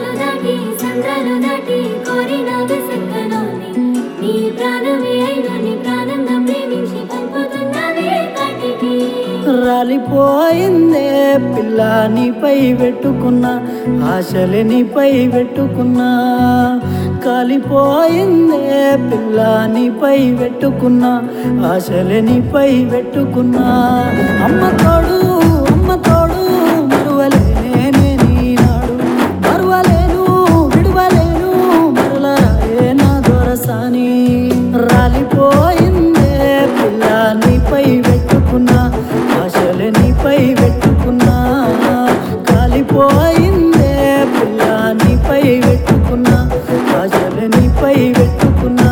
సముద్రాలు దాటి సంద్రాలు దాటి కోరినాది సక్కనోని నీ ప్రాణమే అయిన నీ ప్రాణంగా ప్రేమించి పంపుతున్నవే కాటికి రాలిపోయిందే పిల్ల నీపై పెట్టుకున్నా ఆశలే నీపై పెట్టుకున్నా కాలిపోయిందే పిల్ల నీపై పెట్టుకున్నా ఆశలే నీపై పెట్టుకున్నా అమ్మ తోడు అమ్మ తోడు మరువలేనే నీనాడు మరువలేను విడువలేను మరలరాయే నా దొరసాని రాలిపోయిందే పిల్ల నీపై పెట్టుకున్నా ఆశలు నీపై పెట్టుకున్నా కాలిపోయిందే పిల్ల నీపై పెట్టుకున్నా ఆశలు నీపై పెట్టుకున్నా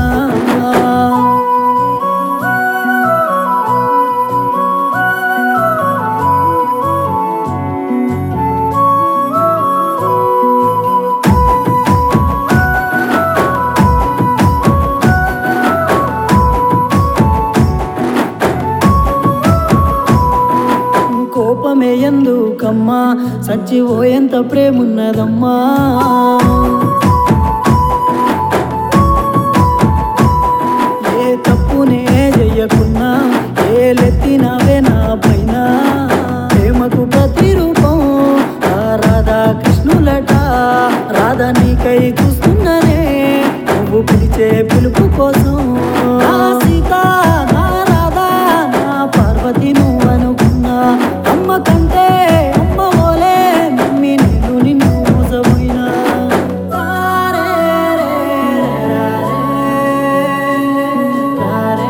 కోపమే ఎందుకమ్మా సచ్చివో ఎంత ప్రేమున్నదమ్మా ఏ తప్పునే చెయ్యకున్నా ఏ లెత్తినావే నా పైన ప్రేమకు ప్రతిరూపం ఆ రాధా కృష్ణులట రాధా నీకై చూస్తున్ననే నువ్వు పిలిచే పిలుపు కోసం నా సీత నా రాధా నా పార్వతి నువ్వు అనుకున్నా అమ్మ కంటే అమ్మ ఓలే నమ్మి నేను నిన్ను మోసపోయినా తారే రే తారే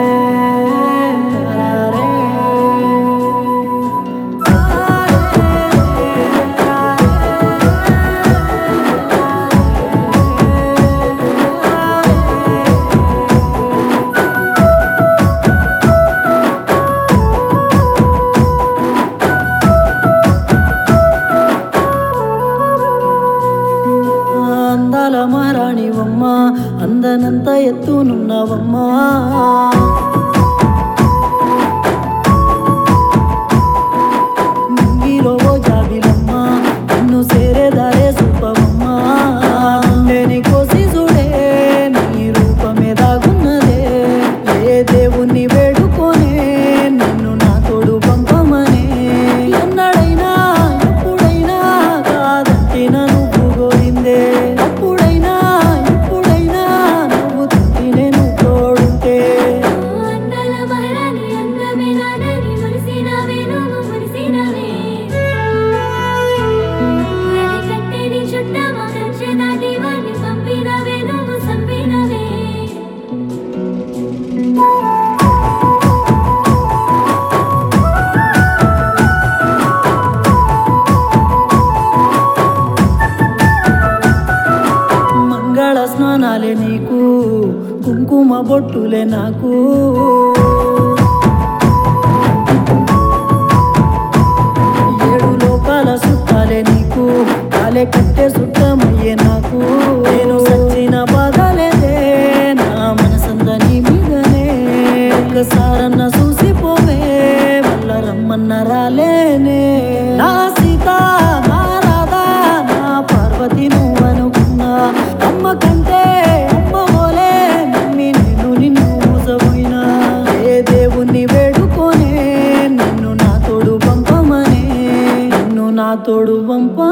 అందాల మారాణివమ్మ అందనంత ఎత్తునున్నవమ్మా నింగిలో ఓ జాబిలమ్మ నిన్ను సేరేదారే సూపవమ్మ లేని కోసి చూడే నీ రూపమే దాగున్నదే ఏ దేవుణ్ణి వేడుకోనే నిన్ను నా తోడు పంపమనే ఎన్నడైనా ఎప్పుడైనా కాదంటిన నువ్వు గోరిందే అప్పుడైనా ఎప్పుడైనా నువ్వు తింటినే నువ్వు తోడుంటే అందాల మహారాణి అందమే నాదని మురిసినావే నువ్వు మురిసినావే అది కట్టేది చుట్టమా కంచె దాటి వాడిని పంపినవే నువ్వు సంపినవే మంగళ స్నానాలే నీకు కుంకుమ బొట్టులే నాకు ఏడు లోకాల సుట్టాలే నీకు కాలే కట్టే సుట్టమయ్యే నాకు నేను సచ్చిన బాధలేదే నా మనసంద నీ మీదనే ఒక్కసారన్న చూసిపోవే మళ్ళా రమ్మన్న రాలేనే నా సీత నా రాధా నా పార్వతి నువ్వు అనుకున్నా అమ్మ కంటే అమ్మ ఓలే నమ్మి నేను నిన్ను మోసపోయినా ఏ దేవుణ్ణి వేడుకోనే నిన్ను నా తోడు పంపమనే నిన్ను నా తోడు పంప